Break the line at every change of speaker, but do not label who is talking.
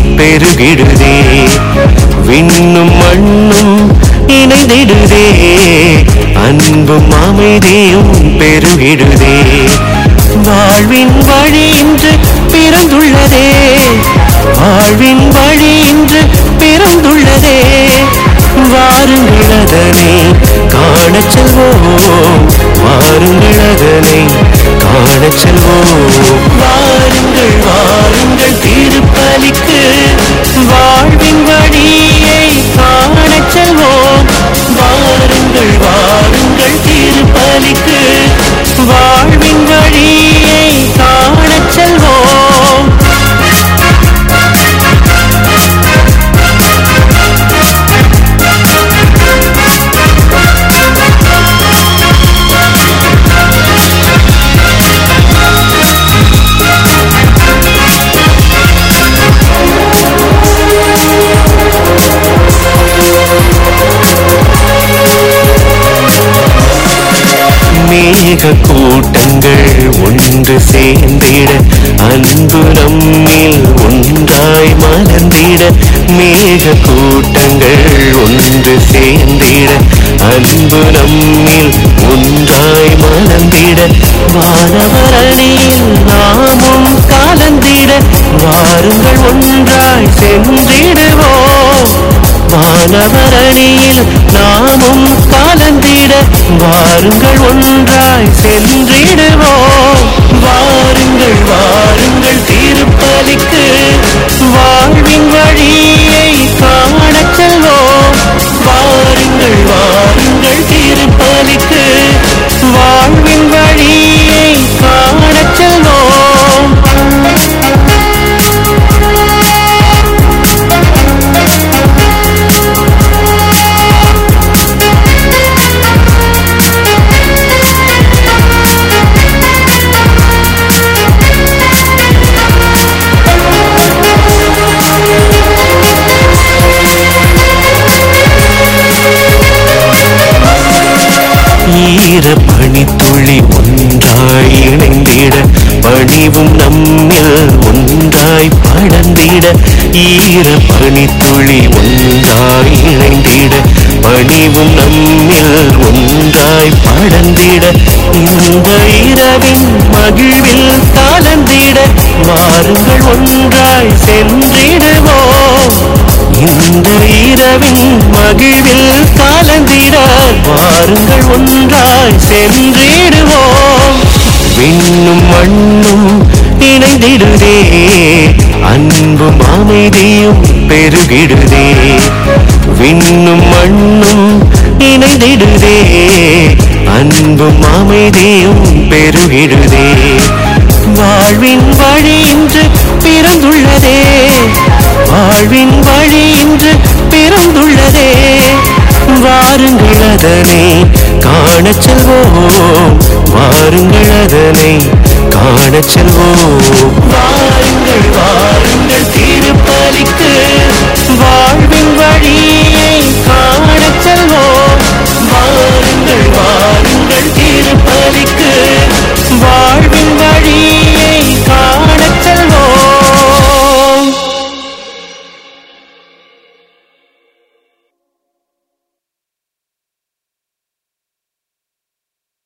பெருகிடுதே விண்ணும் மண்ணும் இணைந்திடுதே அன்பும் அமைதியும் பெருகிடுதே வாழ்வின் வழி இன்று பிறந்துள்ளதே வாழ்வின் வழி இன்று பிறந்துள்ளதே வாருங்கள் அதனை காணச் செல்வோம் வாருங்கள் அதனை காணச் செல்வோம் வாருங்கள் வாருங்கள் திருப்பலிக்கு வாழ்வின் வழியை காணச் செல்வோம் வாருங்கள் வாருங்கள் திருப்பலிக்கு வாழ்வின் வழியை காணச் செல்வோம் மேக கூட்டங்கள் ஒன்று சேர்ந்திட அன்பு நம்மில் ஒன்றாய் மலர்ந்திட மேக கூட்டங்கள் ஒன்று சேர்ந்திட அன்பு நம்மில் ஒன்றாய் மலர்ந்திட வானவரணியில் நாமும் கலந்திட வாருங்கள் ஒன்றாய் சென்றிடுவோம் வானவரணியில் நாமும் கலந்திட வாருங்கள் ஒன்றாய் சென்றிடுவோம் வாருங்கள் வாருங்கள் திருப்பலிக்கு வாழ்வின் வழியை காணச் செல்வோம் வாருங்கள் வாருங்கள் திருப்பலிக்கு வாழ்வின் வழியை காணச் செல்வோம் ஈர பனித்துளி ஒன்றாய் இணைந்திட பணிவும் நம்மில் ஒன்றாய் படர்ந்திட ஈர பனித்துளி ஒன்றாய் இணைந்திட பணிவும் நம்மில் ஒன்றாய் படர்ந்திட இந்த இரவின் மகிழ்வில் கலந்திட வாருங்கள் ஒன்றாய் சென்றிடுவோம் இந்த இரவின் மகிழ்வில் கலந்திட வாருங்கள் ஒன்றாய் சென்றிடுவோம் விண்ணும் மண்ணும் இணைந்திடுதே அன்பும் அமைதியும் பெருகிடுதே விண்ணும் மண்ணும் இணைந்திடுதே அன்பும் அமைதியும் பெருகிடுதே வாழ்வின் வழி இன்று பிறந்துள்ளதே வாழ்வின் வழி இன்று பிறந்துள்ளதே வாருங்கள் அதனை காணச் செல்வோம் வாருங்கள் அதனை காணச் செல்வோம் வாருங்கள் வாருங்கள் திருப்பலிக்கு வாழ்வின் வழி